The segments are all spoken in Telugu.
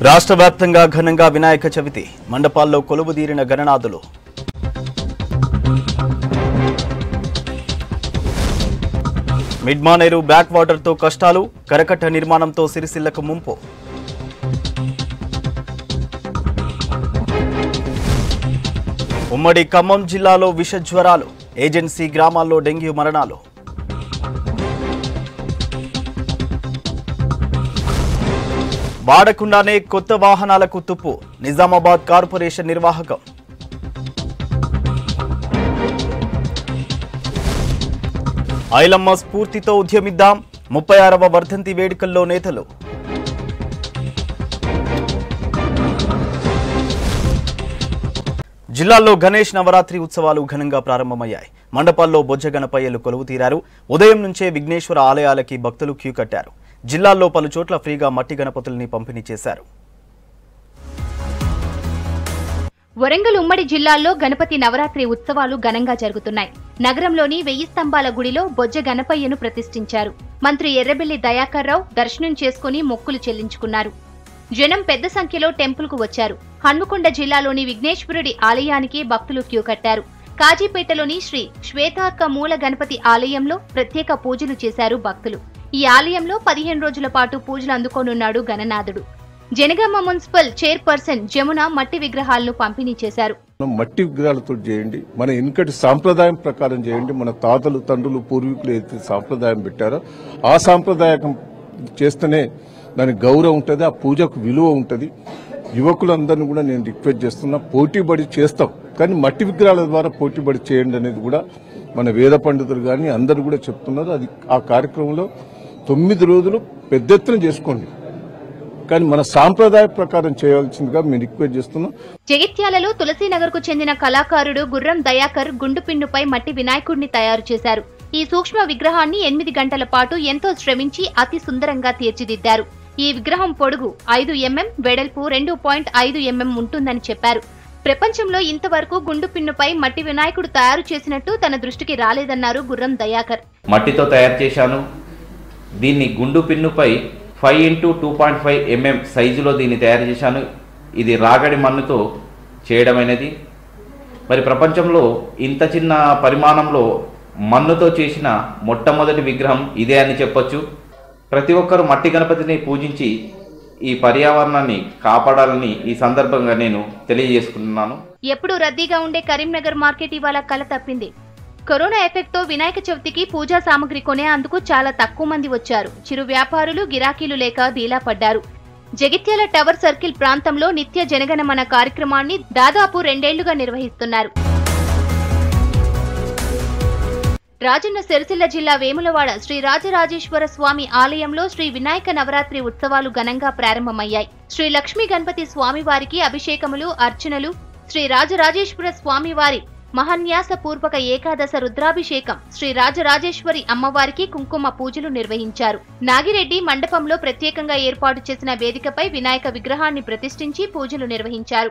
రాష్ట్ర వ్యాప్తంగా ఘనంగా వినాయక చవితి మండపాల్లో కొలువుదీరిన గణనాథులు మిడ్మానేరు బ్యాక్ వాటర్తో కష్టాలు కరకట్ట నిర్మాణంతో సిరిసిల్లకు ముంపు ఉమ్మడి ఖమ్మం జిల్లాలో విష జ్వరాలు ఏజెన్సీ గ్రామాల్లో డెంగ్యూ మరణాలు వాడకుండానే కొత్త వాహనాలకు తుప్పు నిజామాబాద్ కార్పొరేషన్ నిర్వాహకం ఐలమ్మ స్ఫూర్తితో ఉద్యమిద్దాం ముప్పై ఆరవ వర్ధంతి వేడుకల్లో నేతలు జిల్లాల్లో గణేష్ నవరాత్రి ఉత్సవాలు ఘనంగా ప్రారంభమయ్యాయి మండపాల్లో బొజ్జ గణపయ్యలు కొలువు తీరారు ఉదయం నుంచే విఘ్నేశ్వర ఆలయాలకి భక్తులు క్యూ కట్టారు జిల్లాల్లో పలు చోట్ల ఫ్రీగా మట్టి గణపతుల్ని పంపిణీ చేశారు వరంగల్ ఉమ్మడి జిల్లాల్లో గణపతి నవరాత్రి ఉత్సవాలు ఘనంగా జరుగుతున్నాయి నగరంలోని వెయ్యి స్తంభాల గుడిలో బొజ్జ గణపయ్యను ప్రతిష్ఠించారు మంత్రి ఎర్రబెల్లి దయాకర్ రావు దర్శనం చేసుకుని మొక్కులు చెల్లించుకున్నారు జనం పెద్ద సంఖ్యలో టెంపుల్కు వచ్చారు హన్మకొండ జిల్లాలోని విఘ్నేశ్వరుడి ఆలయానికి భక్తులు క్యూ కట్టారు కాజీపేటలోని శ్రీ శ్వేతార్క మూల గణపతి ఆలయంలో ప్రత్యేక పూజలు చేశారు భక్తులు ఈ ఆలయంలో పదిహేను రోజుల పాటు పూజలు అందుకోనున్నాడు గణనాథుడు జనగామ మున్సిపల్ చైర్పర్సన్ జమున మట్టి విగ్రహాలను పంపిణీ చేశారు మనం మట్టి విగ్రహాలతో చేయండి మన వెనుకటి సాంప్రదాయం ప్రకారం చేయండి మన తాతలు తండ్రులు పూర్వీకులు ఏదైతే సాంప్రదాయం పెట్టారో ఆ సాంప్రదాయకం చేస్తేనే దానికి గౌరవం ఉంటుంది ఆ పూజకు విలువ ఉంటుంది యువకులందరినీ కూడా నేను రిక్వెస్ట్ చేస్తున్నా పోటీపడి చేస్తాం కానీ మట్టి విగ్రహాల ద్వారా పోటీపడి చేయండి అనేది కూడా మన వేద పండితులు కానీ అందరూ కూడా చెప్తున్నారు అది ఆ కార్యక్రమంలో తొమ్మిది రోజులు పెద్ద ఎత్తున చేసుకోండి కానీ మన సాంప్రదాయ ప్రకారం చేయవలసిందిగా మేము రిక్వెస్ట్ చేస్తున్నాం జగిత్యాలలో తులసీనగర్ కు చెందిన కళాకారుడు గుర్రం దయాకర్ గుండుపిన్నుపై మట్టి వినాయకుడిని తయారు చేశారు ఈ సూక్ష్మ విగ్రహాన్ని ఎనిమిది గంటల పాటు ఎంతో శ్రమించి అతి సుందరంగా తీర్చిదిద్దారు ఈ విగ్రహం పొడుగు ఐదు ఎంఎం వెడల్పు రెండు పాయింట్ ఐదు ఎంఎం ఉంటుందని చెప్పారు ప్రపంచంలో ఇంతవరకు గుండు పిన్నుపై మట్టి వినాయకుడు తయారు చేసినట్టు తన దృష్టికి రాలేదన్నారు గుర్రం దయాకర్ మట్టితో తయారు చేశాను దీన్ని గుండు పిన్నుపై five into two point five MM సైజులో దీన్ని తయారు చేశాను ఇది రాగడి మన్నుతో చేయడమైనది మరి ప్రపంచంలో ఇంత చిన్న పరిమాణంలో మన్నుతో చేసిన మొట్టమొదటి విగ్రహం ఇదే అని చెప్పొచ్చు ప్రతి ఒక్కరూ మట్టి గణపతిని పూజించి ఈ పర్యావరణాన్ని కాపాడాలని ఈ సందర్భంగా నేను తెలియజేసుకుంటున్నాను ఎప్పుడూ రద్దీగా ఉండే కరీంనగర్ మార్కెట్ ఇవాళ కల తప్పింది కరోనా ఎఫెక్ట్ తో వినాయక చవితికి పూజా సామగ్రి కొనేందుకు చాలా తక్కువ మంది వచ్చారు చిరు వ్యాపారులు గిరాకీలు లేక డీలా పడ్డారు జగిత్యాల టవర్ సర్కిల్ ప్రాంతంలో నిత్య జనగణమన కార్యక్రమాన్ని దాదాపు రెండేళ్లుగా నిర్వహిస్తున్నారు రాజన్న సిరిసిల్ల జిల్లా వేములవాడ శ్రీ రాజరాజేశ్వర స్వామి ఆలయంలో శ్రీ వినాయక నవరాత్రి ఉత్సవాలు ఘనంగా ప్రారంభమయ్యాయి శ్రీ లక్ష్మీ గణపతి స్వామివారికి అభిషేకములు అర్చనలు శ్రీ రాజరాజేశ్వర స్వామివారి మహాన్యాస పూర్వక ఏకాదశ రుద్రాభిషేకం శ్రీ రాజరాజేశ్వరి అమ్మవారికి కుంకుమ పూజలు నిర్వహించారు నాగిరెడ్డి మండపంలో ప్రత్యేకంగా ఏర్పాటు చేసిన వేదికపై వినాయక విగ్రహాన్ని ప్రతిష్ఠించి పూజలు నిర్వహించారు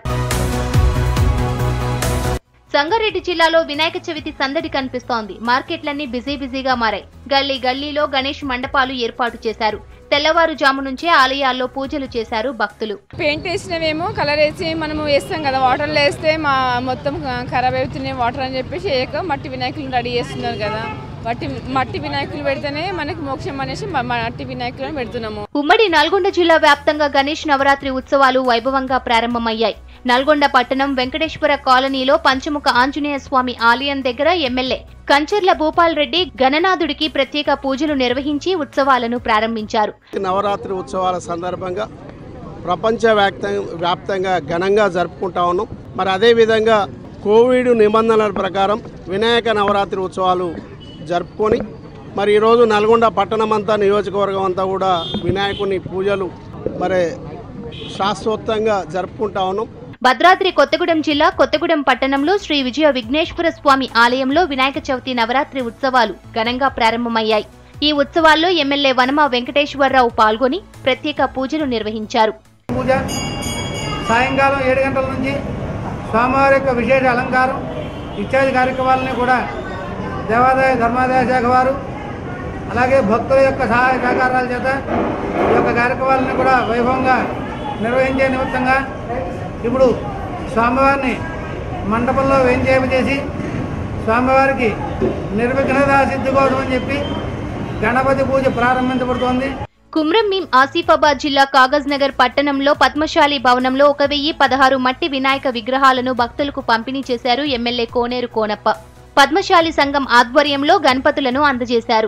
సంగారెడ్డి జిల్లాలో వినాయక చవితి సందడి కనిపిస్తోంది మార్కెట్లన్నీ బిజీ బిజీగా మారాయి గల్లీ గల్లీలో గణేష్ మండపాలు ఏర్పాటు చేశారు తెల్లవారుజాము నుంచే ఆలయాల్లో పూజలు చేశారు భక్తులు పెయింట్ వేసినవేమో కలర్ వేసి మనము వేస్తాం కదా వాటర్లో వేస్తే మా మొత్తం ఖరాబ్ అవుతున్నాయి వాటర్ అని చెప్పేసి వేయక మట్టి వినాయకులు రెడీ చేస్తున్నారు కదా మట్టి మట్టి వినాయకులు పెడితేనే మనకి మోక్షం అనేసి మ- మట్టి వినాయకులను పెడుతున్నాము ఉమ్మడి నల్గొండ జిల్లా వ్యాప్తంగా గణేష్ నవరాత్రి ఉత్సవాలు వైభవంగా ప్రారంభమయ్యాయి నల్గొండ పట్టణం వెంకటేశ్వర కాలనీలో పంచముఖ ఆంజనేయ స్వామి ఆలయం దగ్గర ఎమ్మెల్యే కంచర్ల భూపాల్ రెడ్డి గణనాథుడికి ప్రత్యేక పూజలు నిర్వహించి ఉత్సవాలను ప్రారంభించారు నవరాత్రి ఉత్సవాల సందర్భంగా ప్రపంచ వ్యాప్తంగా వ్యాప్తంగా ఘనంగా జరుపుకుంటా ఉన్నాం మరి అదేవిధంగా కోవిడ్ నిబంధనల ప్రకారం వినాయక నవరాత్రి ఉత్సవాలు జరుపుకొని మరి ఈరోజు నల్గొండ పట్టణం అంతా నియోజకవర్గం అంతా కూడా వినాయకుని పూజలు మరి శాస్త్రోక్తంగా జరుపుకుంటా ఉన్నాం భద్రాద్రి కొత్తగూడెం జిల్లా కొత్తగూడెం పట్టణంలో శ్రీ విజయ విఘ్నేశ్వర స్వామి ఆలయంలో వినాయక చవితి నవరాత్రి ఉత్సవాలు ఘనంగా ప్రారంభమయ్యాయి ఈ ఉత్సవాల్లో ఎమ్మెల్యే వనమ వెంకటేశ్వరరావు పాల్గొని ప్రత్యేక పూజలు నిర్వహించారు పూజ సాయంకాలం ఏడు గంటల నుంచి స్వామివారి యొక్క విశేష అలంకారం ఇత్యాది కార్యక్రమాలని కూడా దేవాదాయ ధర్మాదాయ శాఖ వారు అలాగే భక్తుల యొక్క సహాయ సహకారాల చేత ఈ యొక్క కార్యక్రమాలను కూడా వైభవంగా నిర్వహించే నిమిత్తంగా ఇప్పుడు స్వామివారిని మండపంలో వేంచేపచేసి స్వామివారికి నిర్విఘ్నత సిద్ధి కోసం అని చెప్పి గణపతి పూజ ప్రారంభించబడుతోంది కుమ్రంభీం ఆసిఫాబాద్ జిల్లా కాగజ్ నగర్ పట్టణంలో పద్మశాలి భవనంలో ఒక వెయ్యి పదహారు మట్టి వినాయక విగ్రహాలను భక్తులకు పంపిణీ చేశారు ఎమ్మెల్యే కోనేరు కోనప్ప పద్మశాలి సంఘం ఆధ్వర్యంలో గణపతులను అందజేశారు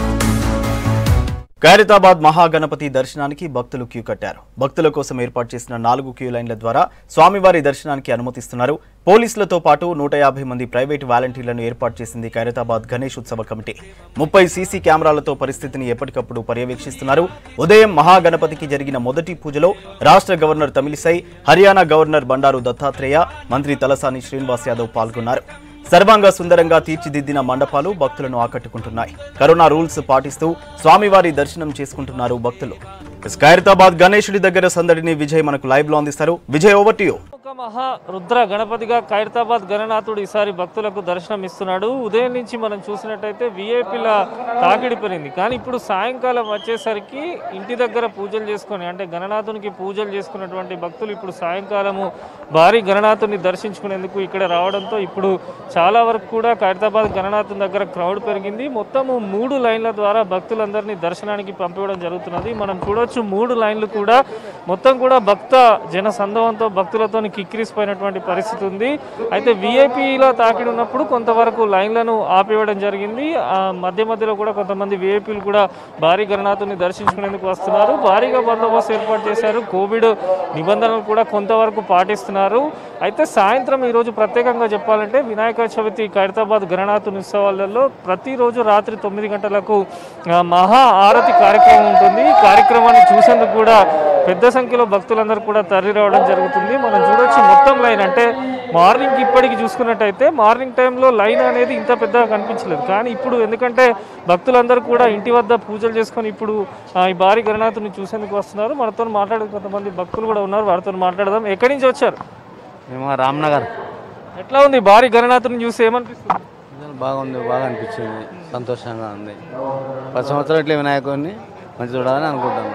ఖైరతాబాద్ మహాగణపతి దర్శనానికి భక్తులు క్యూ కట్టారు భక్తుల కోసం ఏర్పాటు చేసిన నాలుగు క్యూ లైన్ల ద్వారా స్వామివారి దర్శనానికి అనుమతిస్తున్నారు పోలీసులతో పాటు నూట యాభై మంది ప్రైవేటు వాలంటీర్లను ఏర్పాటు చేసింది ఖైరతాబాద్ గణేష్ ఉత్సవ కమిటీ ముప్పై సీసీ కెమెరాలతో పరిస్థితిని ఎప్పటికప్పుడు పర్యవేక్షిస్తున్నారు ఉదయం మహాగణపతికి జరిగిన మొదటి పూజలో రాష్ట్ర గవర్నర్ తమిళిసై హర్యానా గవర్నర్ బండారు దత్తాత్రేయ మంత్రి తలసాని శ్రీనివాస్ యాదవ్ పాల్గొన్నారు సర్వాంగ సుందరంగా తీర్చిదిద్దిన మండపాలు భక్తులను ఆకట్టుకుంటున్నాయి కరోనా రూల్స్ పాటిస్తూ స్వామివారి దర్శనం చేసుకుంటున్నారు భక్తులు ఖైరతాబాద్ గణేశుడి దగ్గర సందడిని విజయ్ మనకు లైవ్ లో అందిస్తారు విజయ్ ఓవర్ టు యూ ఒక మహా రుద్ర గణపతిగా ఖైరతాబాద్ గణనాథుడు ఈసారి భక్తులకు దర్శనం ఇస్తున్నాడు ఉదయం నుంచి మనం చూసినట్టయితే విఐపీల తాకిడి పెరిగింది కానీ ఇప్పుడు సాయంకాలం వచ్చేసరికి ఇంటి దగ్గర పూజలు చేసుకొని అంటే గణనాథునికి పూజలు చేసుకున్నటువంటి భక్తులు ఇప్పుడు సాయంకాలము భారీ గణనాథుని దర్శించుకునేందుకు ఇక్కడ రావడంతో ఇప్పుడు చాలా వరకు కూడా ఖైరతాబాద్ గణనాథుని దగ్గర క్రౌడ్ పెరిగింది మొత్తము మూడు లైన్ల ద్వారా భక్తులందరినీ దర్శనానికి పంపించడం జరుగుతున్నది మనం చూడొచ్చు మూడు లైన్లు కూడా మొత్తం కూడా భక్త జన సందవంతో భక్తులతో కిక్కిరిసిపోయినటువంటి పరిస్థితి ఉంది అయితే విఐపీల తాకిడి ఉన్నప్పుడు కొంతవరకు లైన్లను ఆపివేయడం జరిగింది ఆ మధ్య మధ్యలో కూడా కొంతమంది విఐపీలు కూడా భారీ గణనాథుని దర్శించుకునేందుకు వస్తున్నారు భారీగా బందోబస్తు ఏర్పాటు చేశారు కోవిడ్ నిబంధనలు కూడా కొంతవరకు పాటిస్తున్నారు అయితే సాయంత్రం ఈరోజు ప్రత్యేకంగా చెప్పాలంటే వినాయక చవితి ఖైరతాబాద్ గణనాథుని ఉత్సవాలలో ప్రతిరోజు రాత్రి తొమ్మిది గంటలకు ఆ, మహా ఆరతి కార్యక్రమం ఉంటుంది ఈ కార్యక్రమాన్ని చూసేందుకు కూడా పెద్ద సంఖ్యలో భక్తులందరూ కూడా తరలి రావడం జరుగుతుంది మనం చూడొచ్చు మొత్తం లైన్ అంటే మార్నింగ్ ఇప్పటికి చూసుకున్నట్టయితే మార్నింగ్ టైంలో లైన్ అనేది ఇంత పెద్దగా కనిపించలేదు కానీ ఇప్పుడు ఎందుకంటే భక్తులందరూ కూడా ఇంటి వద్ద పూజలు చేసుకొని ఇప్పుడు ఆ, ఈ భారీ గణనాథుని చూసేందుకు వస్తున్నారు మనతో మాట్లాడే కొంతమంది భక్తులు కూడా ఉన్నారు వారితో మాట్లాడదాం ఎక్కడి నుంచి వచ్చారు మేము రామ్నగర్ ఎట్లా ఉంది భారీ గణనాథుని చూసి ఏమనిపిస్తుంది బాగుంది బాగా అనిపించింది సంతోషంగా ఉంది పది సంవత్సరాలు ఇట్లా వినాయకుడిని మంచి చూడాలని అనుకుంటాను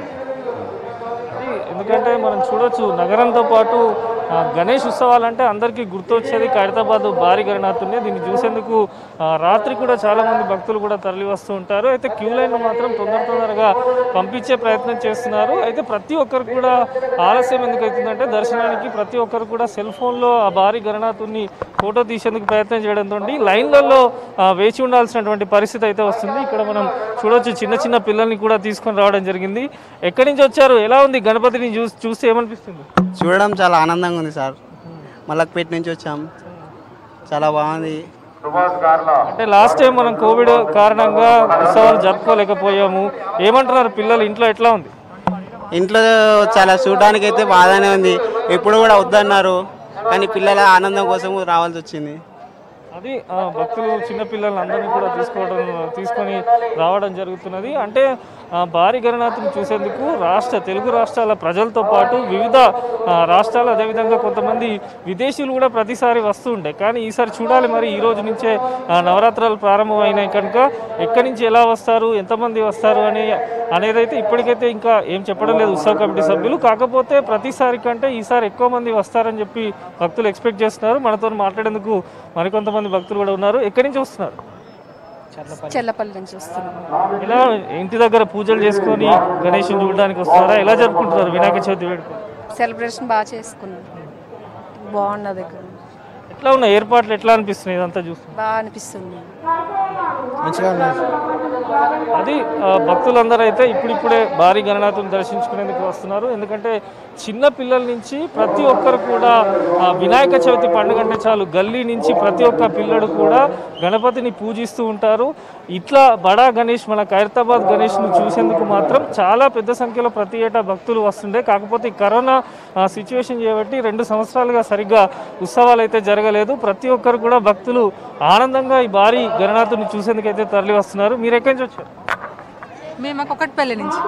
ఎందుకంటే మనం చూడొచ్చు నగరంతో పాటు ఆ, గణేష్ ఉత్సవాలంటే అందరికీ గుర్తొచ్చేది ఖైరతాబాద్ భారీ గణనాథుని దీన్ని చూసేందుకు ఆ, రాత్రి కూడా చాలా మంది భక్తులు కూడా తరలి వస్తూ ఉంటారు అయితే క్యూ లైన్ మాత్రం తొందర తొందరగా పంపించే ప్రయత్నం చేస్తున్నారు అయితే ప్రతి ఒక్కరు కూడా ఆలస్యం ఎందుకు అవుతుందంటే దర్శనానికి ప్రతి ఒక్కరు కూడా సెల్ ఫోన్లో ఆ భారీ గణనాథుని ఫోటో తీసేందుకు ప్రయత్నం చేయడంతో లైన్లలో ఆ, వేచి ఉండాల్సినటువంటి పరిస్థితి అయితే వస్తుంది ఇక్కడ మనం చూడొచ్చు చిన్న చిన్న పిల్లల్ని కూడా తీసుకొని రావడం జరిగింది ఎక్కడి నుంచి వచ్చారు ఎలా ఉంది గణపతిని చూసి చూస్తే ఏమనిపిస్తుంది చూడడం చాలా ఆనందంగా ఉంది సార్ మలక్పేట నుంచి వచ్చాం చాలా బాగుంది అంటే లాస్ట్ టైం మనం కోవిడ్ కారణంగా ఉత్సవాలు జరుపుకోలేకపోయాము ఏమంటున్నారు పిల్లలు ఇంట్లో ఎట్లా ఉంది ఇంట్లో చాలా చూడడానికి అయితే బాగానే ఉంది ఎప్పుడు కూడా వద్దన్నారు కానీ పిల్లల ఆనందం కోసం రావాల్సి వచ్చింది అది ఆ, భక్తులు చిన్నపిల్లలు అందరినీ కూడా తీసుకోవడం తీసుకొని రావడం జరుగుతున్నది అంటే ఆ, భారీ గణనాథుని చూసేందుకు రాష్ట్ర తెలుగు రాష్ట్రాల ప్రజలతో పాటు వివిధ ఆ, రాష్ట్రాలు అదేవిధంగా కొంతమంది విదేశీయులు కూడా ప్రతిసారి వస్తూ ఉంటాయి కానీ ఈసారి చూడాలి మరి ఈ రోజు నుంచే ఆ, నవరాత్రాలు ప్రారంభమైనాయి కనుక ఎక్కడి నుంచి ఎలా వస్తారు ఎంతమంది వస్తారు అనే అనేది అయితే ఇప్పటికైతే ఇంకా ఏం చెప్పడం లేదు ఉత్సవ కమిటీ సభ్యులు కాకపోతే ప్రతిసారి కంటే ఈసారి ఎక్కువ మంది వస్తారని చెప్పి భక్తులు ఎక్స్పెక్ట్ చేస్తున్నారు మనతో మాట్లాడేందుకు మరికొంతమంది భక్తులు కూడా ఉన్నారు ఎక్కడి నుంచి వస్తున్నారు చెల్లపల్లి నుంచి వస్తున్నాం ఇలా ఇంటి దగ్గర పూజలు చేసుకొని గణేషుని చూడడానికి వస్తున్నారా ఎలా జరుపుకుంటున్నారు వినాయక చవితి వేడుక సెలబ్రేషన్ బాగా చేసుకున్నాం బాగున్నది ఇక్కడ ఎట్లా ఉన్నాయి ఏర్పాట్లు ఎట్లా అనిపిస్తున్నాయి ఇదంతా చూస్తే బాగా అనిపిస్తుంది మంచిగా ఉన్నది అది ఆ, భక్తులందరూ అయితే ఇప్పుడిప్పుడే భారీ గణనాథుని దర్శించుకునేందుకు వస్తున్నారు ఎందుకంటే చిన్న పిల్లల నుంచి ప్రతి ఒక్కరు కూడా ఆ, వినాయక చవితి పండుగ అంటే చాలు గల్లీ నుంచి ప్రతి ఒక్క పిల్లడు కూడా గణపతిని పూజిస్తూ ఉంటారు ఇట్లా బడా గణేష్ మన ఖైరతాబాద్ గణేష్ను చూసేందుకు మాత్రం చాలా పెద్ద సంఖ్యలో ప్రతి ఏటా భక్తులు వస్తుండే కాకపోతే ఈ కరోనా సిచ్యువేషన్ చేయబట్టి రెండు సంవత్సరాలుగా సరిగ్గా ఉత్సవాలు అయితే జరగలేదు ప్రతి ఒక్కరు కూడా భక్తులు ఆనందంగా ఈ భారీ గణనాథుని చూసేందుకు అయితే తరలి వస్తున్నారు మీరు ఎక్కడి నుంచి వచ్చారు మేము ఒకటిపల్లి నుంచి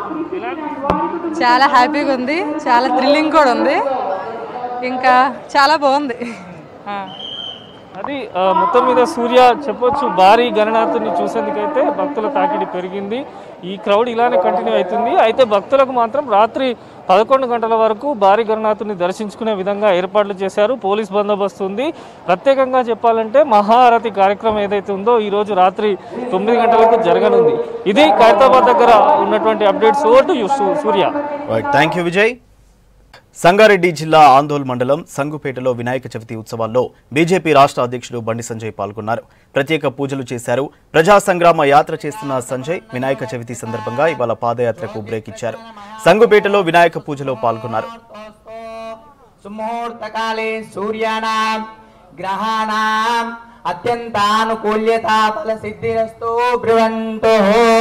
చాలా హ్యాపీగా ఉంది చాలా థ్రిల్లింగ్ కూడా ఉంది ఇంకా చాలా బాగుంది ఆ. అది ఆ, మొత్తం మీద సూర్య చెప్పొచ్చు భారీ గణనాథుని చూసేందుకైతే భక్తుల తాకిడి పెరిగింది ఈ క్రౌడ్ ఇలానే కంటిన్యూ అవుతుంది అయితే భక్తులకు మాత్రం రాత్రి పదకొండు గంటల వరకు భారీ గణనాథుని దర్శించుకునే విధంగా ఏర్పాట్లు చేశారు పోలీస్ బందోబస్తు ఉంది ప్రత్యేకంగా చెప్పాలంటే మహారథి కార్యక్రమం ఏదైతే ఉందో ఈ రోజు రాత్రి తొమ్మిది గంటలకు జరగనుంది ఇది ఖైరతాబాద్ దగ్గర ఉన్నటువంటి అప్డేట్స్ ఓటు సూర్య థ్యాంక్ యూ విజయ్ సంగారెడ్డి జిల్లా ఆందోళ్ మండలం సంగుపేటలో వినాయక చవితి ఉత్సవాల్లో బీజేపీ రాష్ట్ర అధ్యక్షుడు బండి సంజయ్ పాల్గొన్నారు ప్రత్యేక పూజలు చేశారు ప్రజా సంగ్రామ యాత్ర చేస్తున్న సంజయ్ వినాయక చవితి సందర్భంగా ఇవాళ పాదయాత్రకు బ్రేక్ ఇచ్చారు సంగుపేటలో వినాయక పూజలో పాల్గొన్నారు సుముహూర్తకాలే సూర్యానాం గ్రహాణాం అత్యంతానుకూల్యత ఫల సిద్ధిరస్తు బ్రువంతో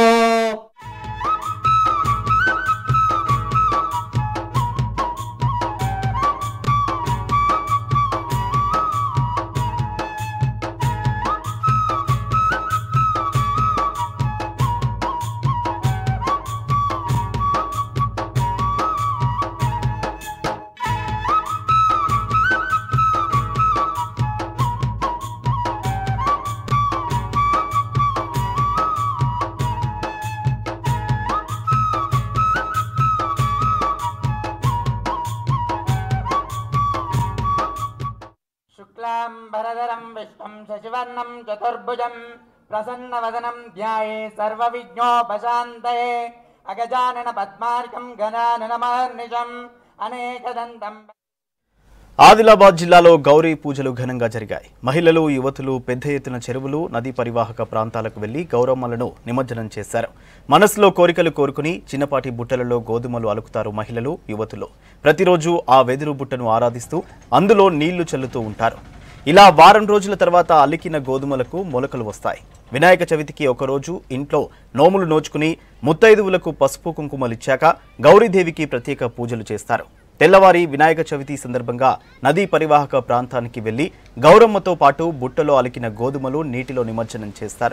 శుక్లాం భరధరం విష్ణం శశివర్ణం చతుర్భుజం ప్రసన్నవదనం ధ్యాయే సర్వవిఘ్నోపశాంతయే అగజానన పద్మార్కం గణానన మహర్నిశం అనేకదంతం ఆదిలాబాద్ జిల్లాలో గౌరీ పూజలు ఘనంగా జరిగాయి మహిళలు యువతులు పెద్ద ఎత్తున చెరువులు నదీ పరివాహక ప్రాంతాలకు వెళ్లి గౌరమ్మలను నిమజ్జనం చేశారు మనసులో కోరికలు కోరుకుని చిన్నపాటి బుట్టలలో గోధుమలు అలుకుతారు మహిళలు యువతులు ప్రతిరోజు ఆ వెదురు బుట్టను ఆరాధిస్తూ అందులో నీళ్లు చల్లుతూ ఉంటారు ఇలా వారం రోజుల తర్వాత అలికిన గోధుమలకు మొలకలు వస్తాయి వినాయక చవితికి ఒకరోజు ఇంట్లో నోములు నోచుకుని ముత్తైదువులకు పసుపు కుంకుమలిచ్చాక గౌరీదేవికి ప్రత్యేక పూజలు చేస్తారు తెల్లవారి వినాయక చవితి సందర్భంగా నదీ పరివాహక ప్రాంతానికి వెళ్లి గౌరమ్మతో పాటు బుట్టలో అలికిన గోధుమలు నీటిలో నిమజ్జనం చేస్తారు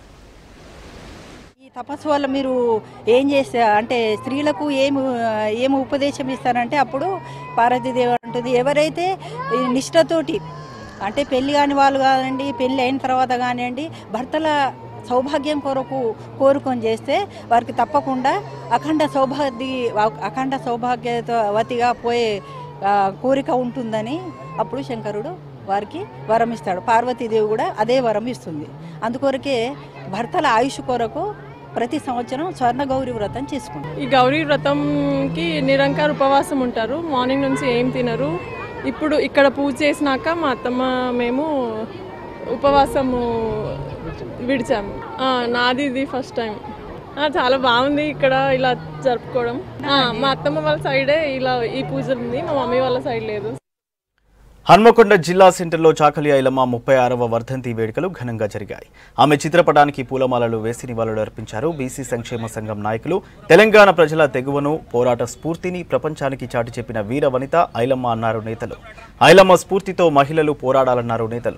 ఈ తపస్సు వల్ల మీరు ఏం చేస్తే అంటే స్త్రీలకు ఏమి ఏమి ఉపదేశం ఇస్తారంటే అప్పుడు పార్వతీదేవి అంటుంది ఎవరైతే ఈ నిష్ఠతోటి అంటే పెళ్లి కాని వాళ్ళు కానివ్వండి పెళ్లి అయిన తర్వాత కానివ్వండి భర్తల సౌభాగ్యం కొరకు కోరుకొని చేస్తే వారికి తప్పకుండా అఖండ సౌభాగ్య అఖండ సౌభాగ్యవతిగా పోయే ఆ, కోరిక ఉంటుందని అప్పుడు శంకరుడు వారికి వరం ఇస్తాడు పార్వతీదేవి కూడా అదే వరం ఇస్తుంది అందుకొరకే భర్తల ఆయుష్ కొరకు ప్రతి సంవత్సరం స్వర్ణ గౌరి వ్రతం చేసుకుంటారు ఈ గౌరీ వ్రతంకి నిరంకార ఉపవాసం ఉంటారు మార్నింగ్ నుంచి ఏం తినరు ఇప్పుడు ఇక్కడ పూజ చేసినాక మా అత్తమ్మ మేము ఉపవాసము విడిచాము ఆ, నాది ఇది ఫస్ట్ టైం ఆ, చాలా బాగుంది ఇక్కడ ఇలా జరుపుకోవడం ఆ, మా అత్తమ్మ వాళ్ళ సైడే ఇలా ఈ పూజ ఉంది మా మమ్మీ వాళ్ళ సైడ్ లేదు హన్మకొండ జిల్లా సెంటర్లో చాకలి ఐలమ్మ ముప్పై ఆరవ వర్ధంతి వేడుకలు ఘనంగా జరిగాయి ఆమె చిత్రపటానికి పూలమాలలు వేసి నివాళులు అర్పించారు బీసీ సంక్షేమ సంఘం నాయకులు తెలంగాణ ప్రజల తెగువను పోరాట స్ఫూర్తిని ప్రపంచానికి చాటి చెప్పిన వీర వనిత ఐలమ్మ అన్నారు నేతలు ఐలమ్మ స్ఫూర్తితో మహిళలు పోరాడాలన్నారు నేతలు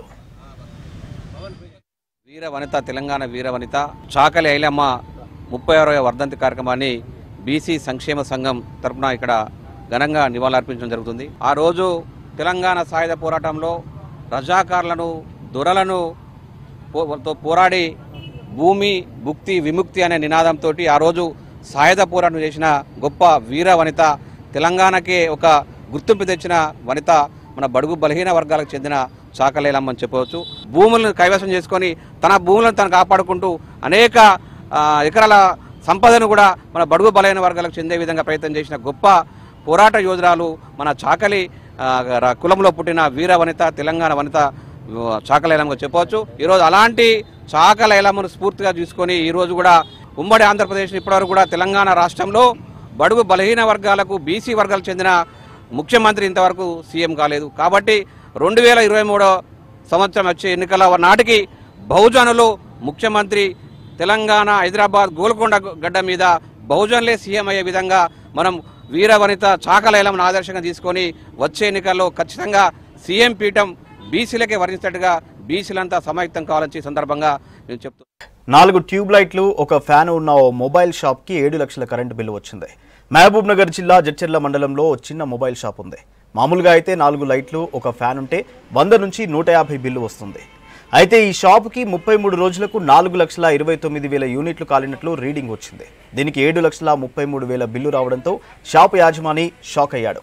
వీర వనిత తెలంగాణ వీర వనిత చాకలి ఐలమ్మ ముప్పై ఆరవ వర్ధంతి కార్యక్రమాన్ని బీసీ సంక్షేమ సంఘం తరపున ఇక్కడ ఘనంగా నివాళులర్పించడం జరుగుతుంది ఆ రోజు తెలంగాణ సాయుధ పోరాటంలో రజాకారులను దొరలను పో- తో పోరాడి భూమి భుక్తి విముక్తి అనే నినాదంతో ఆ రోజు సాయుధ పోరాటం చేసిన గొప్ప వీర వనిత తెలంగాణకే ఒక గుర్తింపు తెచ్చిన వనిత మన బడుగు బలహీన వర్గాలకు చెందిన చాకలేలమ్మని చెప్పవచ్చు భూములను కైవసం చేసుకొని తన భూములను తను కాపాడుకుంటూ అనేక ఆ, ఎకరాల సంపదను కూడా మన బడుగు బలహీన వర్గాలకు చెందే విధంగా ప్రయత్నం చేసిన గొప్ప పోరాట యోధురాలు మన చాకలి ఆ, ర- కులంలో పుట్టిన వీర వనిత తెలంగాణ వనిత ఆ, చాకలేలమ్మగా చెప్పవచ్చు ఈరోజు అలాంటి చాకలేలమ్మను స్ఫూర్తిగా తీసుకొని ఈరోజు కూడా ఉమ్మడి ఆంధ్రప్రదేశ్ ఇప్పటివరకు కూడా తెలంగాణ రాష్ట్రంలో బడుగు బలహీన వర్గాలకు బీసీ వర్గాలకు చెందిన ముఖ్యమంత్రి ఇంతవరకు సీఎం కాలేదు కాబట్టి రెండు వేల ఇరవై మూడో సంవత్సరం వచ్చే ఎన్నికల నాటికి బహుజనులు ముఖ్యమంత్రి తెలంగాణ హైదరాబాద్ గోల్కొండ గడ్డ మీద బహుజనులే సీఎం అయ్యే విధంగా మనం వీర వనిత చాకలేలం ఆదర్శంగా తీసుకొని వచ్చే ఎన్నికల్లో ఖచ్చితంగా సీఎం పీఠం బీసీలకే వర్ణించేట్టుగా బీసీలంతా సమాయుక్తం కావాలని ఈ సందర్భంగా నేను చెప్తున్నాను నాలుగు ట్యూబ్ లైట్లు ఒక ఫ్యాన్ ఉన్న ఓ మొబైల్ షాప్కి ఏడు లక్షల కరెంటు బిల్లు వచ్చింది మహబూబ్ నగర్ జిల్లా జడ్చెర్ల మండలంలో ఓ చిన్న మొబైల్ షాప్ ఉంది మామూలుగా అయితే నాలుగు లైట్లు ఒక ఫ్యాన్ ఉంటే వంద నుంచి నూట యాభై బిల్లు వస్తుంది అయితే ఈ షాపుకి ముప్పై మూడు రోజులకు నాలుగు లక్షల ఇరవై తొమ్మిది వేల యూనిట్లు కాలినట్లు రీడింగ్ వచ్చింది దీనికి ఏడు లక్షల ముప్పై మూడు వేల బిల్లు రావడంతో షాపు యాజమాని షాక్ అయ్యాడు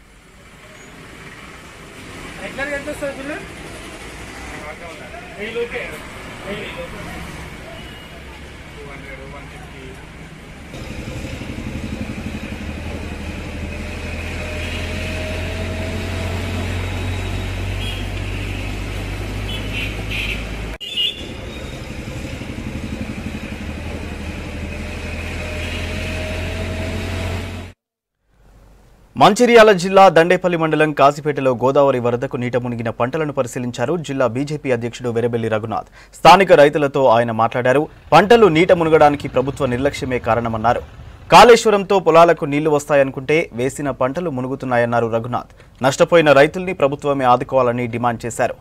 మంచిర్యాల జిల్లా దండేపల్లి మండలం కాసిపేటలో గోదావరి వరదకు నీట మునిగిన పంటలను పరిశీలించారు జిల్లా బీజేపీ అధ్యక్షుడు వెరబెల్లి రఘునాథ్ స్థానిక రైతులతో ఆయన మాట్లాడారు పంటలు నీట మునగడానికి ప్రభుత్వ నిర్లక్ష్యమే కారణమన్నారు కాళేశ్వరంతో పొలాలకు నీళ్లు వస్తాయనుకుంటే వేసిన పంటలు మునుగుతున్నాయన్నారు రఘునాథ్ నష్టపోయిన రైతుల్ని ప్రభుత్వమే ఆదుకోవాలని డిమాండ్ చేశారు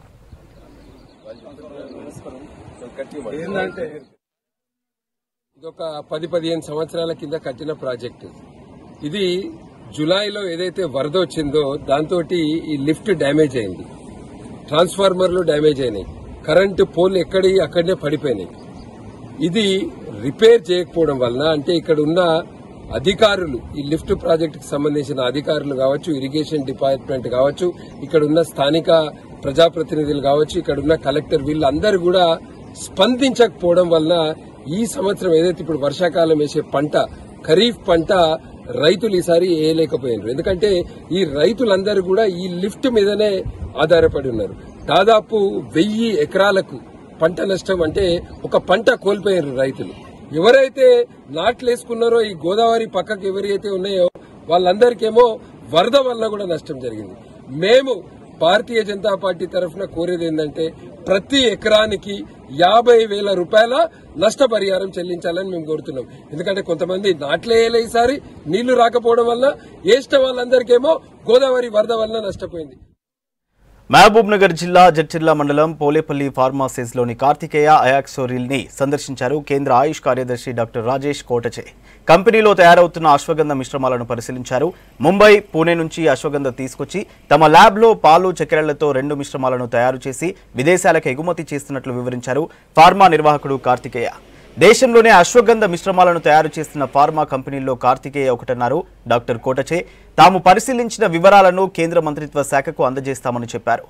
ఏంటంటే ఇదొక పది పదిహేను సంవత్సరాల కింద కట్టిన ప్రాజెక్టు ఇది జులైలో ఏదైతే వరద వచ్చిందో దాంతో ఈ లిఫ్ట్ డ్యామేజ్ అయింది ట్రాన్స్ఫార్మర్లు డ్యామేజ్ అయినాయి కరెంటు పోల్ ఎక్కడి అక్కడనే పడిపోయినాయి ఇది రిపేర్ చేయకపోవడం వలన అంటే ఇక్కడ ఉన్న అధికారులు ఈ లిఫ్ట్ ప్రాజెక్టుకి సంబంధించిన అధికారులు కావచ్చు ఇరిగేషన్ డిపార్ట్మెంట్ కావచ్చు ఇక్కడ ఉన్న స్థానిక ప్రజాప్రతినిధులు కావచ్చు ఇక్కడ ఉన్న కలెక్టర్ వీళ్ళందరూ కూడా స్పందించకపోవడం వలన ఈ సంవత్సరం ఏదైతే ఇప్పుడు వర్షాకాలం వేసే పంట ఖరీఫ్ పంట రైతులు ఈసారి వేయలేకపోయినారు ఎందుకంటే ఈ రైతులందరూ కూడా ఈ లిఫ్ట్ మీదనే ఆధారపడి ఉన్నారు దాదాపు వెయ్యి ఎకరాలకు పంట నష్టం అంటే ఒక పంట కోల్పోయారు రైతులు ఎవరైతే నాట్లేసుకున్నారో ఈ గోదావరి పక్కకు ఎవరైతే ఉన్నాయో వాళ్ళందరికేమో వరద వల్ల కూడా నష్టం జరిగింది మేము భారతీయ జనతా పార్టీ తరఫున కోరేది ఏంటంటే ప్రతి ఎకరానికి యాభై వేల రూపాయల నష్టపరిహారం చెల్లించాలని మేము కోరుతున్నాం ఎందుకంటే కొంతమంది నాట్లేయలే ఈసారి నీళ్లు రాకపోవడం వల్ల వేసిన వాళ్ళందరికేమో గోదావరి వరద వల్ల నష్టపోయింది మహబూబ్ నగర్ జిల్లా జడ్చిర్ల మండలం పోలేపల్లి ఫార్మాసిస్లోని కార్తికేయ అయాక్సోరిల్ ని సందర్శించారు కేంద్ర ఆయుష్ కార్యదర్శి డాక్టర్ రాజేష్ కోటచే కంపెనీలో తయారవుతున్న అశ్వగంధ మిశ్రమాలను పరిశీలించారు ముంబై పూణే నుంచి అశ్వగంధ తీసుకొచ్చి తమ ల్యాబ్లో పాలు చక్కెరలతో రెండు మిశ్రమాలను తయారు చేసి విదేశాలకు ఎగుమతి చేస్తున్నట్లు వివరించారు ఫార్మా నిర్వాహకుడు కార్తికేయ దేశంలోనే అశ్వగంధ మిశ్రమాలను తయారు చేస్తున్న ఫార్మా కంపెనీల్లో కార్తికేయ ఒకటన్నారు డాక్టర్ కోటచే తాము పరిశీలించిన వివరాలను కేంద్ర మంత్రిత్వ శాఖకు అందజేస్తామని చెప్పారు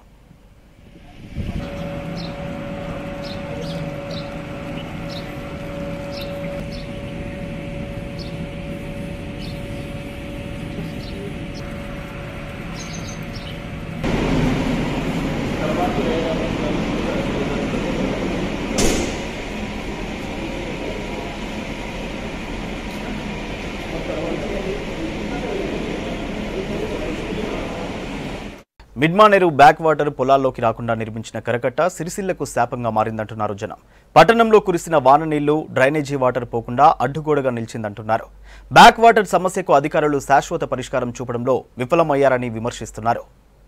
మిడ్మానేరు బ్యాక్ వాటర్ పొలాల్లోకి రాకుండా నిర్మించిన కరకట్ట సిరిసిల్లకు శాపంగా మారిందంటున్నారు జనం పట్టణంలో కురిసిన వాన నీళ్లు డ్రైనేజీ వాటర్ పోకుండా అడ్డుగోడగా నిలిచిందంటున్నారు బ్యాక్ వాటర్ సమస్యకు అధికారులు శాశ్వత పరిష్కారం చూపడంలో విఫలమయ్యారని విమర్శిస్తున్నారు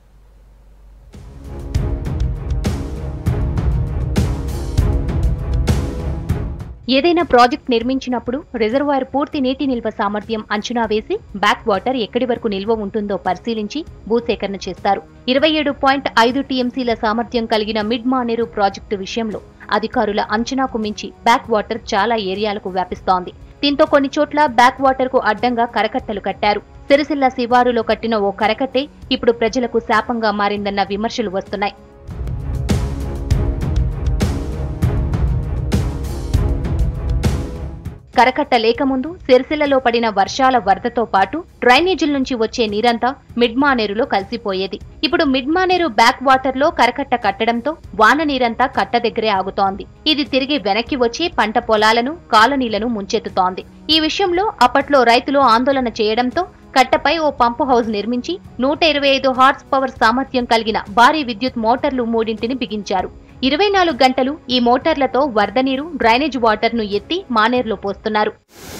ఏదైనా ప్రాజెక్ట్ నిర్మించినప్పుడు రిజర్వాయర్ పూర్తి నీటి నిల్వ సామర్థ్యం అంచనా వేసి బ్యాక్ వాటర్ ఎక్కడి వరకు నిల్వ ఉంటుందో పరిశీలించి భూసేకరణ చేస్తారు ఇరవై ఏడు పాయింట్ ఐదు టీఎంసీల సామర్థ్యం కలిగిన మిడ్ మానేరు ప్రాజెక్టు విషయంలో అధికారుల అంచనాకు మించి బ్యాక్ వాటర్ చాలా ఏరియాలకు వ్యాపిస్తోంది దీంతో కొన్ని చోట్ల బ్యాక్ వాటర్ కు అడ్డంగా కరకట్టలు కట్టారు సిరిసిల్ల శివారులో కట్టిన ఓ కరకట్టే ఇప్పుడు ప్రజలకు శాపంగా మారిందన్న విమర్శలు వస్తున్నాయి కరకట్ట లేకముందు సిరిసిల్లలో పడిన వర్షాల వరదతో పాటు డ్రైనేజీల నుంచి వచ్చే నీరంతా మిడ్మానేరులో కలిసిపోయేది ఇప్పుడు మిడ్మానేరు బ్యాక్ వాటర్ లో కరకట్ట కట్టడంతో వాన నీరంతా కట్ట దగ్గరే ఆగుతోంది ఇది తిరిగి వెనక్కి వచ్చి పంట పొలాలను కాలనీలను ముంచెత్తుతోంది ఈ విషయంలో అప్పట్లో రైతులు ఆందోళన చేయడంతో కట్టపై ఓ పంపు హౌస్ నిర్మించి నూట ఇరవై ఐదు హార్స్ పవర్ సామర్థ్యం కలిగిన భారీ విద్యుత్ మోటార్లు మూడింటిని బిగించారు ఇరవై నాలుగు గంటలు ఈ మోటార్లతో వరద నీరు డ్రైనేజ్ వాటర్ను ఎత్తి మానేరులో పోస్తున్నారు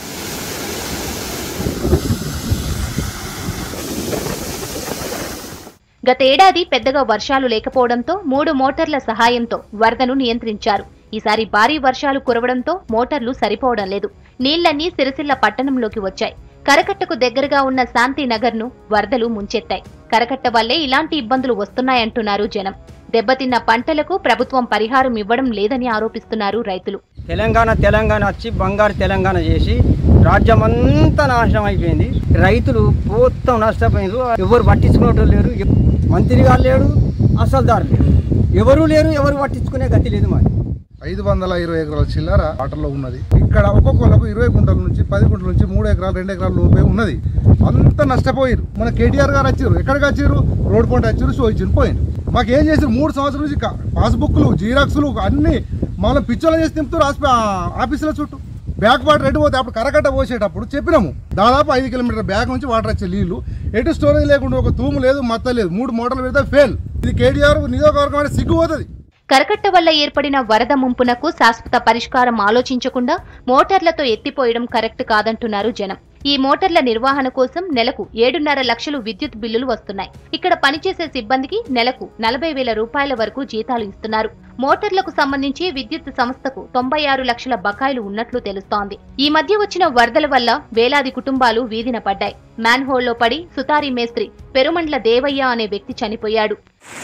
గతేడాది పెద్దగా వర్షాలు లేకపోవడంతో మూడు మోటార్ల సహాయంతో వరదను నియంత్రించారు ఈసారి భారీ వర్షాలు కురవడంతో మోటార్లు సరిపోవడం లేదు నీళ్లన్నీ సిరిసిల్ల పట్టణంలోకి వచ్చాయి కరకట్టకు దగ్గరగా ఉన్న శాంతినగర్ ను వరదలు ముంచెత్తాయి కరకట్ట వల్లే ఇలాంటి ఇబ్బందులు వస్తున్నాయంటున్నారు జనం దెబ్బతిన్న పంటలకు ప్రభుత్వం పరిహారం ఇవ్వడం లేదని ఆరోపిస్తున్నారు రైతులు తెలంగాణ తెలంగాణ వచ్చి బంగారు తెలంగాణ చేసి రాజ్యం అంతా నాశనం అయిపోయింది రైతులు మొత్తం నష్టపోయింది ఎవరు పట్టించుకునేటోళ్ళు లేరు మంత్రి గారు లేడు అసలుదారు లేరు ఎవరు లేరు ఎవరు పట్టించుకునే గతి లేదు మరి ఐదు వందల ఇరవై ఎకరాల చిల్లర వాటర్లో ఉన్నది ఇక్కడ ఒక్కొక్కళ్ళకు ఇరవై గుంటల నుంచి పది గుంటల నుంచి మూడు ఎకరాలు రెండు ఎకరాల లోపే ఉన్నది అంత నష్టపోయారు మన కేటీఆర్ గారు వచ్చారు ఎక్కడికి వచ్చారు రోడ్ పంట వచ్చారు షో ఇచ్చారు పోయింది మాకు ఏం చేసారు మూడు సంవత్సరాల నుంచి కా- పాస్బుక్లు జీరాక్స్లు అన్ని మమ్మల్ని పిచ్చోలు చేసి తింపుతారు హాస్పి- ఆఫీసుల చుట్టూ బ్యాక్ వాటర్ ఎటు పోతే అప్పుడు కరకట్ట పోసేటప్పుడు చెప్పినాము దాదాపు ఐదు కిలోమీటర్ బ్యాక్ నుంచి వాటర్ వచ్చే నీళ్లు ఎటు స్టోరేజ్ లేకుండా ఒక తూము లేదు మత్త లేదు మూడు మోటార్లు పెడితే ఫెయిల్ ఇది కేటీఆర్ నియోజకవర్గం అంటే సిగ్గు పోతుంది కరకట్ట వల్ల ఏర్పడిన వరద ముంపునకు శాశ్వత పరిష్కారం ఆలోచించకుండా మోటార్లతో ఎత్తిపోయడం కరెక్ట్ కాదంటున్నారు జనం ఈ మోటార్ల నిర్వహణ కోసం నెలకు ఏడున్నర లక్షలు విద్యుత్ బిల్లులు వస్తున్నాయి ఇక్కడ పనిచేసే సిబ్బందికి నెలకు నలభై వేల రూపాయల వరకు జీతాలు ఇస్తున్నారు మోటార్లకు సంబంధించి విద్యుత్ సంస్థకు తొంభై ఆరు లక్షల బకాయిలు ఉన్నట్లు తెలుస్తోంది ఈ మధ్య వచ్చిన వరదల వల్ల వేలాది కుటుంబాలు వీధిన పడ్డాయి మ్యాన్ హోల్లో పడి సుతారీ మేస్త్రి పెరుమండ్ల దేవయ్య అనే వ్యక్తి చనిపోయాడు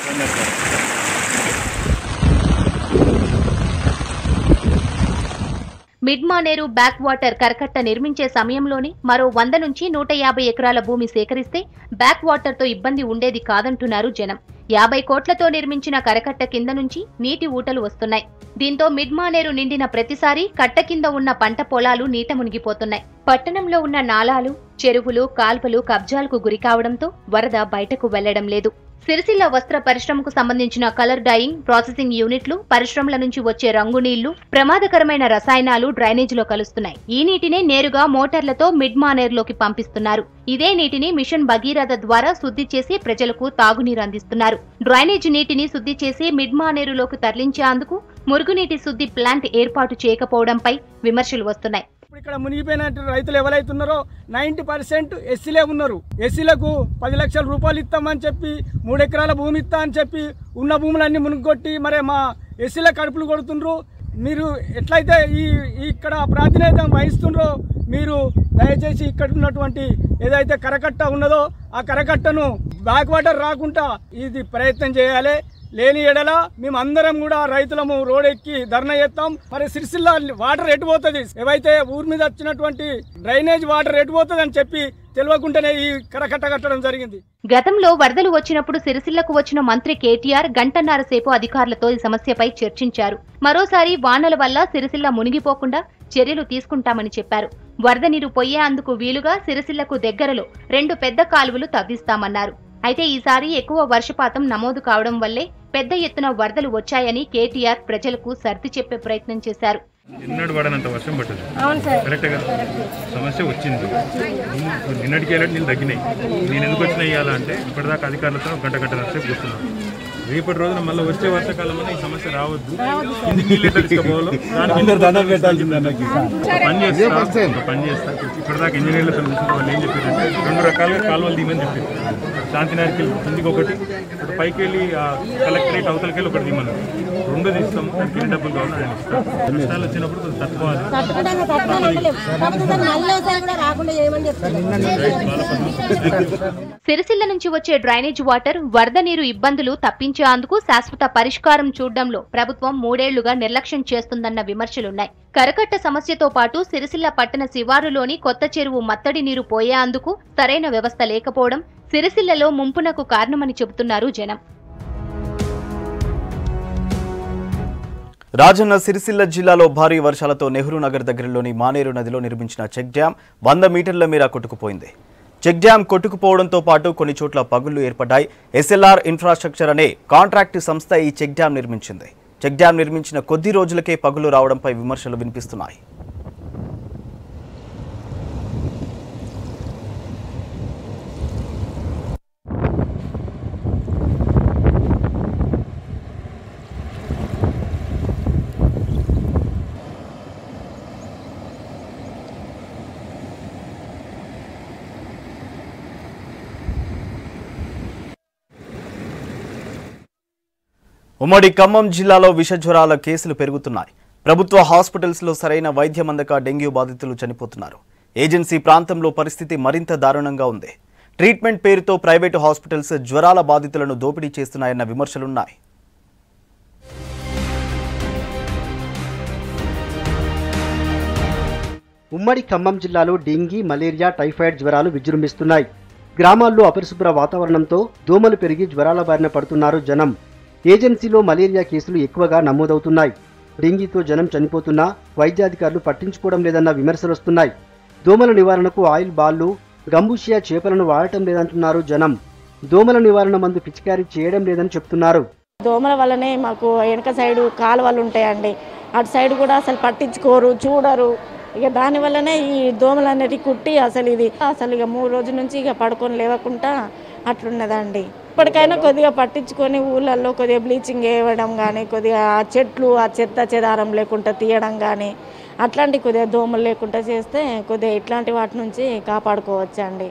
మిడ్ మానేరు బ్యాక్ వాటర్ కరకట్ట నిర్మించే సమయంలోనే మరో వంద నుంచి నూట యాభై ఎకరాల భూమి సేకరిస్తే బ్యాక్ వాటర్తో ఇబ్బంది ఉండేది కాదంటున్నారు జనం యాభై కోట్లతో నిర్మించిన కరకట్ట కింద నుంచి నీటి ఊటలు వస్తున్నాయి దీంతో మిడ్ మానేరు నిండిన ప్రతిసారి కట్ట కింద ఉన్న పంట పొలాలు నీట మునిగిపోతున్నాయి పట్టణంలో ఉన్న నాలాలు చెరువులు కాల్వలు కబ్జాలకు గురి కావడంతో వరద బయటకు వెళ్లడం లేదు సిరిసిల్ల వస్త్ర పరిశ్రమకు సంబంధించిన కలర్ డైయింగ్ ప్రాసెసింగ్ యూనిట్లు పరిశ్రమల నుంచి వచ్చే రంగు నీళ్లు ప్రమాదకరమైన రసాయనాలు డ్రైనేజీలో కలుస్తున్నాయి ఈ నీటినే నేరుగా మోటార్లతో మిడ్ మానేర్లోకి పంపిస్తున్నారు ఇదే నీటిని మిషన్ భగీరథ ద్వారా శుద్ధి చేసి ప్రజలకు తాగునీరు అందిస్తున్నారు డ్రైనేజ్ నీటిని శుద్ధి చేసి మిడ్ మానేరులోకి తరలించేందుకు మురుగునీటి శుద్ధి ప్లాంట్ ఏర్పాటు చేయకపోవడంపై విమర్శలు వస్తున్నాయి ఇప్పుడు ఇక్కడ మునిగిపోయినట్టు రైతులు ఎవరైతున్నారో నైంటీ పర్సెంట్ ఎస్సీలే ఉన్నారు ఎస్సీలకు పది లక్షల రూపాయలు ఇస్తామని చెప్పి మూడు ఎకరాల భూమి ఇస్తా అని చెప్పి ఉన్న భూములన్నీ మునిగొట్టి మరి మా ఎస్సీల కడుపులు కొడుతుండ్రు మీరు ఎట్లయితే ఈ ఈ ఇక్కడ ప్రాతినిధ్యం వహిస్తుండ్రో మీరు దయచేసి ఇక్కడ ఉన్నటువంటి ఏదైతే కరకట్ట ఉన్నదో ఆ కరకట్టను బ్యాక్ వాటర్ రాకుండా ఇది ప్రయత్నం చేయాలి లేని ఎడల మేము అందరం కూడా రైతులము రోడ్ ఎక్కి ధర్నా చేస్తాం మరి సిరిసిల్ల వాటర్ ఎటు పోతుంది ఏవైతే ఊరి మీద వచ్చినటువంటి డ్రైనేజ్ వాటర్ ఎటు పోతుంది అని చెప్పి తెలియకుండానే ఈ కరకట్ట కట్టడం జరిగింది గతంలో వరదలు వచ్చినప్పుడు సిరిసిల్లకు వచ్చిన మంత్రి కేటీఆర్ గంటన్నర సేపు అధికారులతో ఈ సమస్యపై చర్చించారు మరోసారి వానల వల్ల సిరిసిల్ల మునిగిపోకుండా చర్యలు తీసుకుంటామని చెప్పారు వరద నీరు పొయ్యేందుకు వీలుగా సిరిసిల్లకు దగ్గరలో రెండు పెద్ద కాలువలు తవ్విస్తామన్నారు అయితే ఈసారి ఎక్కువ వర్షపాతం నమోదు కావడం వల్లే పెద్ద ఎత్తున వరదలు వచ్చాయని కేటీఆర్ ప్రజలకు సర్ది చెప్పే ప్రయత్నం చేశారు నిన్నటి పడనంత వర్షం పట్టదు అవును సార్. కరెక్టే కదా సమస్య వచ్చింది నిన్న- నిన్నటికి వెళ్ళి నీళ్ళు తగ్గినాయి నేను ఎందుకు వచ్చినా ఇవ్వాలంటే ఇప్పటిదాకా అధికారులతో గంట గంట నష్టం కూర్చున్నాను రేపటి రోజున మళ్ళీ వచ్చే వర్షాకాలం ఈ సమస్య రావద్దు కింది నీళ్ళు ఎట్లా తీసుకుపోవాలో దాని మీద అందరు దండం పెట్టాల్సింది అన్నకి. ఒక పని చేస్తా ఒక పని చేస్తా ఇప్పటిదాకా ఇంజనీర్లతో కూర్చున్న వాళ్ళు ఏం చెప్పారంటే రెండు రకాలుగా కాలువలు తీయమని చెప్పారు శాంతినగర్కి వెళ్ళి కిందికి ఒకటి అటు పైకి వెళ్ళి ఆ కలెక్టరేట్ అవతలకి వెళ్ళి ఒకటి తీయమన్నారు రెండు తీస్తాము దానికి ఎన్ని డబ్బులు కావాలో నేను ఇస్తాను కష్టాలు వచ్చినప్పుడు కొంచెం తట్టుకోవాలి సిరిసిల్ల నుంచి వచ్చే డ్రైనేజ్ వాటర్ వరద నీరు ఇబ్బందులు తప్పించేందుకు శాశ్వత పరిష్కారం చూడడంలో ప్రభుత్వం మూడేళ్లుగా నిర్లక్ష్యం చేస్తుందన్న విమర్శలున్నాయి కరకట్ట సమస్యతో పాటు సిరిసిల్ల పట్టణ శివారులోని కొత్త చెరువు మత్తడి నీరు పోయేందుకు సరైన వ్యవస్థ లేకపోవడం సిరిసిల్లలో ముంపునకు కారణమని చెబుతున్నారు జనం రాజన్న సిరిసిల్ల జిల్లాలో భారీ వర్షాలతో నెహ్రూ నగర్ దగ్గరలోని మానేరు నదిలో నిర్మించిన చెక్ డ్యాం వంద మీటర్ల మేర కొట్టుకుపోయింది చెక్ డ్యాం కొట్టుకుపోవడంతో పాటు కొన్ని చోట్ల పగుళ్లు ఏర్పడ్డాయి ఎస్ఎల్ఆర్ ఇన్ఫ్రాస్ట్రక్చర్ అనే కాంట్రాక్టు సంస్థ ఈ చెక్ డ్యాం నిర్మించింది చెక్ డ్యాం నిర్మించిన కొద్ది రోజులకే పగులు రావడంపై విమర్శలు వినిపిస్తున్నాయి ఉమ్మడి ఖమ్మం జిల్లాలో విషజ్వరాల కేసులు పెరుగుతున్నాయి ప్రభుత్వ హాస్పిటల్స్లో సరైన వైద్యం అందక డెంగ్యూ బాధితులు చనిపోతున్నారు ఏజెన్సీ ప్రాంతంలో పరిస్థితి మరింత దారుణంగా ఉంది ట్రీట్మెంట్ పేరుతో ప్రైవేటు హాస్పిటల్స్ జ్వరాల బాధితులను దోపిడీ చేస్తున్నాయన్న విమర్శలున్నాయి ఉమ్మడి ఖమ్మం జిల్లాలో డెంగీ మలేరియా టైఫాయిడ్ జ్వరాలు విజృంభిస్తున్నాయి గ్రామాల్లో అపరిశుభ్ర వాతావరణంతో దోమలు పెరిగి జ్వరాల బారిన పడుతున్నారు జనం ఏజెన్సీలో మలేరియా కేసులు ఎక్కువగా నమోదవుతున్నాయి డెంగీతో జనం చనిపోతున్నా వైద్యాధికారులు పట్టించుకోవడం లేదన్న విమర్శలొస్తున్నాయి దోమల నివారణకు ఆయిల్ బాల్లు గంబూషియా చేపలను వాడటం లేదంటున్నారు జనం దోమల నివారణ మందు పిచికారీ చేయడం లేదని చెప్తున్నారు దోమల వల్లనే మాకు వెనక సైడు కాలువలు ఉంటాయండి అటు సైడ్ కూడా అసలు పట్టించుకోరు చూడరు ఇక దాని వల్లనే ఈ దోమలు అనేవి కుట్టి అసలు ఇది అసలు ఇక మూడు రోజుల నుంచి ఇక పడుకొని లేవకుండా అట్లున్నదండి ఇప్పటికైనా కొద్దిగా పట్టించుకొని ఊళ్ళల్లో కొద్దిగా బ్లీచింగ్ వేయడం కానీ కొద్దిగా ఆ చెట్లు ఆ చెత్త చెదారం లేకుండా తీయడం కానీ అట్లాంటి కొద్దిగా దోమలు లేకుండా చేస్తే కొద్దిగా ఇట్లాంటి వాటి నుంచి కాపాడుకోవచ్చండి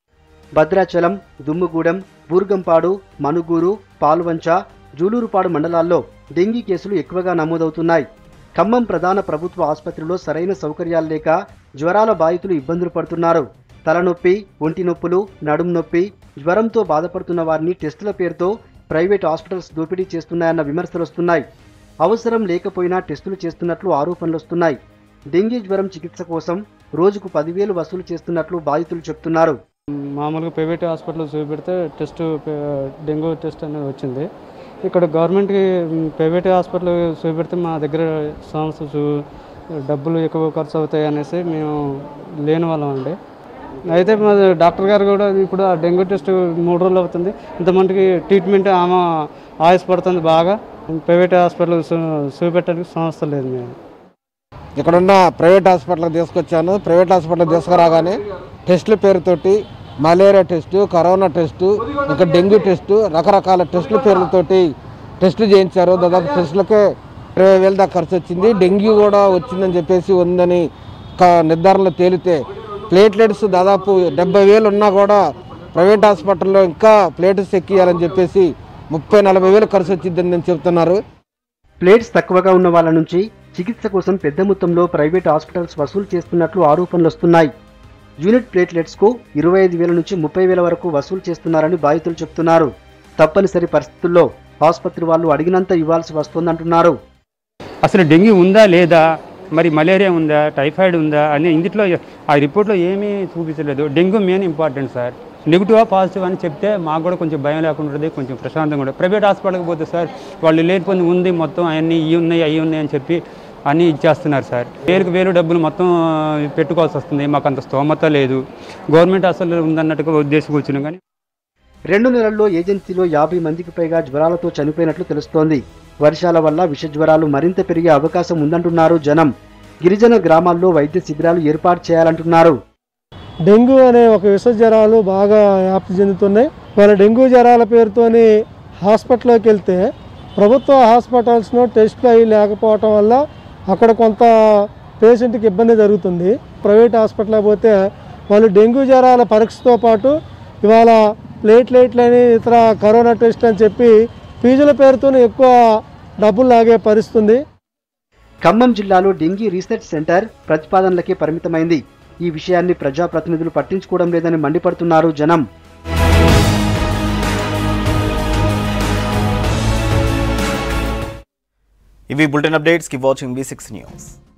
భద్రాచలం దుమ్ముగూడెం బూర్గంపాడు మనుగూరు పాల్వంచ జూలూరుపాడు మండలాల్లో డెంగీ కేసులు ఎక్కువగా నమోదవుతున్నాయి ఖమ్మం ప్రధాన ప్రభుత్వ ఆసుపత్రిలో సరైన సౌకర్యాలు లేక జ్వరాల బాధితులు ఇబ్బందులు పడుతున్నారు తలనొప్పి ఒంటి నొప్పులు నడుము నొప్పి జ్వరంతో బాధపడుతున్న వారిని టెస్టుల పేరుతో ప్రైవేట్ హాస్పిటల్స్ దోపిడీ చేస్తున్నాయన్న విమర్శలు వస్తున్నాయి అవసరం లేకపోయినా టెస్టులు చేస్తున్నట్లు ఆరోపణలు వస్తున్నాయి డెంగీ జ్వరం చికిత్స కోసం రోజుకు పదివేలు వసూలు చేస్తున్నట్లు బాధితులు చెప్తున్నారు మామూలుగా ప్రైవేట్ హాస్పిటల్ చూపెడితే టెస్ట్ పే- డెంగ్యూ టెస్ట్ అనేది వచ్చింది ఇక్కడ గవర్నమెంట్కి మ్, ప్రైవేట్ హాస్పిటల్ చూపెడితే మా దగ్గర సంస్థ చూ- డబ్బులు ఎక్కువ ఖర్చు అవుతాయి అనేసి మేము లేని వాళ్ళం అండి అయితే మా డాక్టర్ గారు కూడా ఇప్పుడు ఆ డెంగ్యూ టెస్ట్ మూడు రోజులు అవుతుంది ఇంతమందికి ట్రీట్మెంట్ ఆమె ఆయుస్ పడుతుంది బాగా ప్రైవేట్ హాస్పిటల్ చూ- చూపెట్టడానికి సంస్థ లేదు మేము ఇక్కడున్న ప్రైవేట్ హాస్పిటల్కి తీసుకొచ్చాను ప్రైవేట్ హాస్పిటల్ తీసుకురాగానే టెస్టుల పేరుతోటి మలేరియా టెస్టు కరోనా టెస్టు ఇంకా డెంగ్యూ టెస్టు రకరకాల టెస్టుల పేర్లతోటి టెస్టులు చేయించారు దాదాపు టెస్టులకే ఇరవై వేల దాకా ఖర్చు వచ్చింది డెంగ్యూ కూడా వచ్చిందని చెప్పేసి ఉందని క- నిర్ధారణలో తేలితే ప్లేట్లెట్స్ దాదాపు డెబ్బై వేలు ఉన్నా కూడా ప్రైవేట్ హాస్పిటల్లో ఇంకా ప్లేట్స్ ఎక్కియాలని చెప్పేసి ముప్పై నలభై వేలు ఖర్చు వచ్చిందని చెప్తున్నారు ప్లేట్స్ తక్కువగా ఉన్న వాళ్ళ నుంచి చికిత్స కోసం పెద్ద మొత్తంలో ప్రైవేట్ హాస్పిటల్స్ వసూలు చేస్తున్నట్లు ఆరోపణలు వస్తున్నాయి యూనిట్ ప్లేట్లెట్స్ కు ఇరవై ఐదు వేల నుంచి ముప్పై వేల వరకు వసూలు చేస్తున్నారని బాధితులు చెప్తున్నారు తప్పనిసరి పరిస్థితుల్లో ఆసుపత్రి వాళ్ళు అడిగినంత ఇవ్వాల్సి వస్తోందంటున్నారు అసలు డెంగ్యూ ఉందా లేదా మరి మలేరియా ఉందా టైఫాయిడ్ ఉందా అని ఇందులో ఆ రిపోర్ట్లో ఏమీ చూపించలేదు డెంగ్యూ మెయిన్ ఇంపార్టెంట్ సార్ నెగిటివా పాజిటివ్ అని చెప్తే మాకు కూడా కొంచెం భయం లేకుండా ఉంటుంది కొంచెం ప్రశాంతంగా ఉంటుంది ప్రైవేట్ హాస్పిటల్కి పోతే సార్ వాళ్ళు లేనిపోయింది ఉంది మొత్తం అవన్నీ ఇవి ఉన్నాయి అవి ఉన్నాయి అని చెప్పి అన్నీ ఇచ్చేస్తున్నారు సార్ వేలకు వేలు డబ్బులు మొత్తం పెట్టుకోవాల్సి వస్తుంది మాకు అంత స్తోమత లేదు గవర్నమెంట్ అసలు ఉందన్నట్టుగా ఉద్దేశం కూర్చున్నాం కానీ రెండు నెలల్లో ఏజెన్సీలో యాభై మందికి పైగా జ్వరాలతో చనిపోయినట్లు తెలుస్తోంది వర్షాల వల్ల విష జ్వరాలు మరింత పెరిగే అవకాశం ఉందంటున్నారు జనం గిరిజన గ్రామాల్లో వైద్య శిబిరాలు ఏర్పాటు చేయాలంటున్నారు డెంగ్యూ అనే ఒక విష జ్వరాలు బాగా వ్యాప్తి చెందుతున్నాయి వాళ్ళ డెంగ్యూ జ్వరాల పేరుతోని హాస్పిటల్లోకి వెళ్తే ప్రభుత్వ హాస్పిటల్స్లో టెస్ట్లు అవి లేకపోవటం వల్ల అక్కడ కొంత పేషెంట్కి ఇబ్బంది జరుగుతుంది ప్రైవేట్ హాస్పిటల్కి పోతే వాళ్ళు డెంగ్యూ జ్వరాల పరీక్షతో పాటు ఇవాళ ప్లేట్లెట్లు అని ఇతర కరోనా టెస్ట్ అని చెప్పి ఫీజుల పేరుతోనే ఎక్కువ డబ్బులు లాగే పరిస్థితుంది ఖమ్మం జిల్లాలో డెంగీ రీసెర్చ్ సెంటర్ ప్రతిపాదనలకే పరిమితమైంది ఈ విషయాన్ని ప్రజాప్రతినిధులు పట్టించుకోవడం లేదని మండిపడుతున్నారు జనం ఇవి బులెటిన్ అప్డేట్స్ కి వాచింగ్ బీ సిక్స్ న్యూస్